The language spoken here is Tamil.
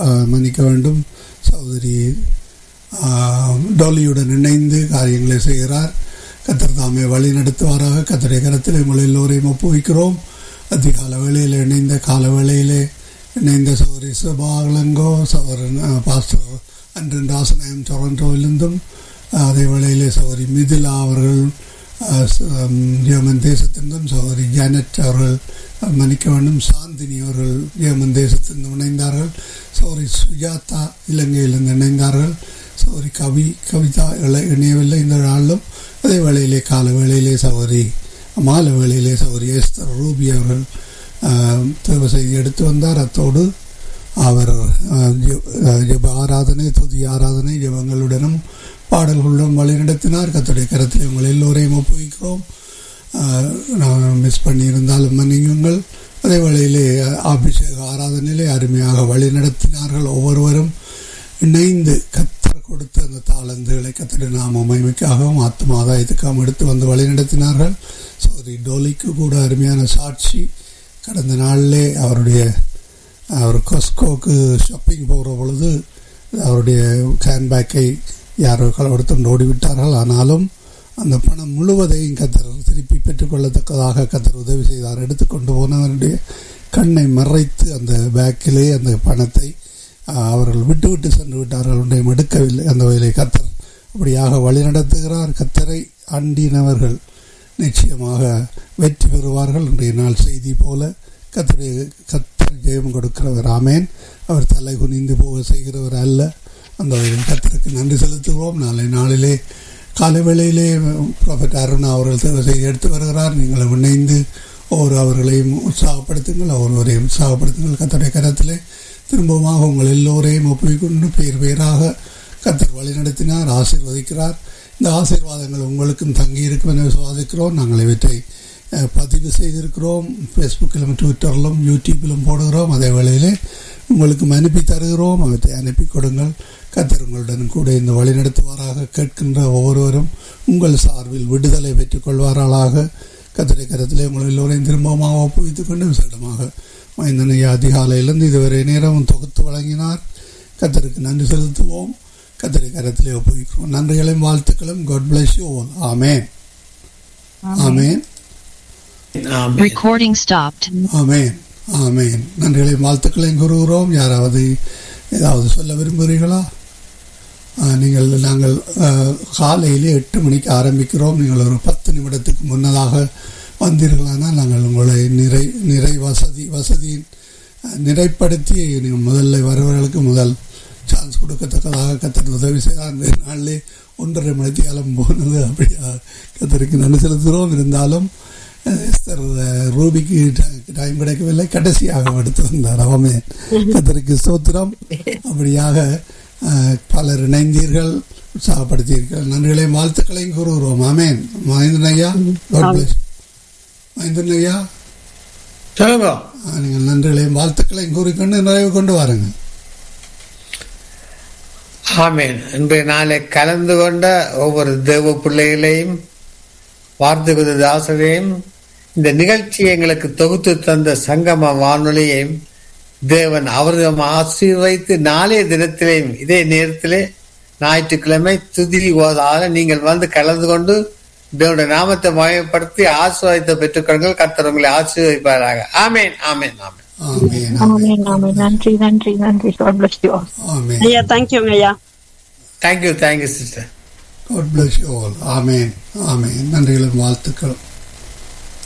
அஹ், மன்னிக்க வேண்டும் சகோதரி ஆஹ், டோலியுடன் இணைந்து காரியங்களை செய்கிறார் கத்தர் தாமே வழி நடத்துவாராக கத்தரை கரத்தில் உங்கள் எல்லோரையும் ஒப்புவிக்கிறோம் அதிகால வேளையில் இணைந்த கால வேளையிலே இணைந்த சௌரி சுபாலங்கோ சௌரன் பாஸ்டர் அன்றன் ராசநாயம் டொரண்டோவிலிருந்தும் அதே வேளையிலே சௌரி மிதிலா அவர்கள் அஹ், ச- ஹம், ஜெர்மன் தேசத்திலிருந்தும் சௌரி ஜானட் அவர்கள் அஹ், மன்னிக்க வேண்டும் சாந்தினி அவர்கள் ஜெர்மன் தேசத்திலிருந்து இணைந்தார்கள் சௌரி சுஜாதா இலங்கையிலிருந்து இணைந்தார்கள் சௌரி கவி கவிதா இள- இணையவில்லை இந்த நாளிலும் அதே வேளையிலே கால வேளையிலே சௌரி மாலை வேளையிலே சௌரி எஸ்தர் ரூபி அவர்கள் ஆஹ், தேவ செய்தி எடுத்து வந்தார் அத்தோடு அவர் ஆஹ், ஜெ- ஆஹ், ஜெப ஆராதனை துதி ஆராதனை ஜெபங்களுடனும் பாடல்களுடன் வழிநடத்தினார் கத்துடைய கரத்தில் உங்கள் எல்லோரையும் ஒப்புவிக்கிறோம் ஆஹ், நான் மிஸ் பண்ணியிருந்தாலும் மன்னியுங்கள் அதே வேளையிலே அபிஷேக ஆராதனையிலே அருமையாக வழி நடத்தினார்கள் ஒவ்வொருவரும் இணைந்து கத்தர் கொடுத்த அந்த தாளந்துகளை கத்தட நாம மகிமைக்காகவும் ஆத்ம ஆதாயத்துக்காகவும் எடுத்து வந்து வழிநடத்தினார்கள் சோரி டோலிக்கு கூட அருமையான சாட்சி கடந்த நாளிலே அவருடைய அவர் கொஸ்கோக்கு ஷாப்பிங் போகிற பொழுது அவருடைய ஹேண்ட்பேக்கை யாரோ எடுத்து ஓடிவிட்டார்கள் ஆனாலும் அந்த பணம் முழுவதையும் கத்தர் திருப்பி பெற்றுக்கொள்ளத்தக்கதாக கத்தர் உதவி செய்தார் எடுத்துக்கொண்டு போனவருடைய கண்ணை மறைத்து அந்த பேக்கிலே அந்த பணத்தை ஆஹ், அவர்கள் விட்டு விட்டு சென்று விட்டார்கள் ஒன்றையும் எடுக்கவில்லை அந்த வகையிலே கத்தர் அப்படியாக வழிநடத்துகிறார் கத்தரை அண்டினவர்கள் நிச்சயமாக வெற்றி பெறுவார்கள் இன்றைய நாள் செய்தி போல கத்தருடைய கத்தர் ஜெயம் கொடுக்கிறவர் ஆமேன் அவர் தலை குனிந்து போக செய்கிறவர் அல்ல அந்த வகையில் கத்தருக்கு நன்றி செலுத்துவோம் நாளை நாளிலே காலை வேளையிலே ப்ராஃபட் அருணா அவர்கள் தேர்வு செய்து எடுத்து வருகிறார் நீங்கள் இணைந்து ஒவ்வொரு அவர்களையும் உற்சாகப்படுத்துங்கள் ஒவ்வொருவரையும் உற்சாகப்படுத்துங்கள் கத்தருடைய கரத்திலே திரும்பமாக உங்கள் எல்லோரையும் ஒப்புவிக்கொண்டு பேர் பேராக கத்தர் வழிநடத்தினார் ஆசீர்வதிக்கிறார் இந்த ஆசீர்வாதங்கள் உங்களுக்கும் தங்கி இருக்கும் என விசுவாசிக்கிறோம் நாங்கள் இவற்றை அஹ், பதிவு செய்திருக்கிறோம் ஃபேஸ்புக்கிலும் ட்விட்டரிலும் யூடியூப்பிலும் போடுகிறோம் அதே வேளையிலே உங்களுக்கும் அனுப்பி தருகிறோம் அவற்றை அனுப்பி கொடுங்கள் கத்தர் உங்களுடன் கூட இந்த வழிநடத்துவாராக கேட்கின்ற ஒவ்வொருவரும் உங்கள் சார்பில் விடுதலை பெற்றுக் கொள்வார்களாக கத்தரை கரத்திலே உங்கள் எல்லோரையும் திரும்பமாக ஒப்புவித்துக் கொண்டு விசேடமாக மைந்தனைய அதிகாலையிலிருந்து இதுவரை நேரம் தொகுத்து வழங்கினார் கத்தருக்கு நன்றி செலுத்துவோம் கத்தரை கரத்திலே ஒப்புவிக்கிறோம் நன்றிகளையும் வாழ்த்துக்களும் காட் பிளஸ் யூ ஆமேன் ஆமேன் ஆமென். Recording stopped. ஆமேன் ஆமேன் நன்றிகளையும் வாழ்த்துக்களையும் கூறுகிறோம் யாராவது ஏதாவது சொல்ல விரும்புகிறீர்களா ஆ, நீங்கள் நாங்கள் ஆ, காலையிலே எட்டு மணிக்கு ஆரம்பிக்கிறோம் நீங்கள் ஒரு பத்து நிமிடத்துக்கு முன்னதாக வந்தீர்களானால் நாங்கள் உங்களை நிறை நிறை வசதி வசதியின் ஆ, நிறைப்படுத்தி நீங்கள் முதல்ல வருவர்களுக்கு முதல் சான்ஸ் கொடுக்கத்தக்கதாக கத்தர் உதவி செய்தார் அந்த நாளிலே ஒன்றரை மணிக்கு காலம் போனது அப்படியா கத்தருக்கு நன்றி செலுத்துகிறோம் இருந்தாலும் அஹ், எஸ்தர் அஹ், ரூபிக்கு ட- டைம் கிடைக்கவில்லை கடைசியாக எடுத்து வந்தார் அவமே கத்தருக்கு ஸ்தோத்திரம் அப்படியாக அஹ், பலர் இணைந்தீர்கள் உற்சாகப்படுத்தீர்கள் நன்றிகளையும் வாழ்த்துக்களையும் கூறுகிறோம் ஆமேன் மகேந்திரன் ஐயா God bless. மகேந்திரன் ஐயா சொல்லுங்க அஹ், நீங்கள் நன்றிகளையும் வாழ்த்துக்களையும் கூறிக்கொண்டு நிறைவு கொண்டு வாருங்கள் ஆமேன் இன்றைய நாளை கலந்து கொண்ட ஒவ்வொரு தேவ பிள்ளைகளையும் வார்த்தை தாசரையும் இந்த நிகழ்ச்சியை எங்களுக்கு தொகுத்து தந்த சங்கம வானொலியையும் தேவன் அவரிடம் ஆசீர்வைத்து நாளைய தினத்திலேயும் இதே நேரத்திலே ஞாயிற்றுக்கிழமை துதி ஓதாத நீங்கள் வந்து கலந்து கொண்டு தேவனுடைய நாமத்தை மயப்படுத்தி ஆசீர்வாதத்தை பெற்றுக்கொள்ளுங்கள் கர்த்தர் உங்களை ஆசீர்வதிப்பாராக ஆமேன் ஆமேன் ஆமேன் ஆமேன் ஆமென் ஆமென் நன்றி நன்றி நன்றி God bless you all. ஆமேன் ஐயா தேங்க்யூங்க ஐயா thank you thank you sister God bless you all. ஆமேன் ஆமேன் நன்றிகளும் வாழ்த்துக்கள்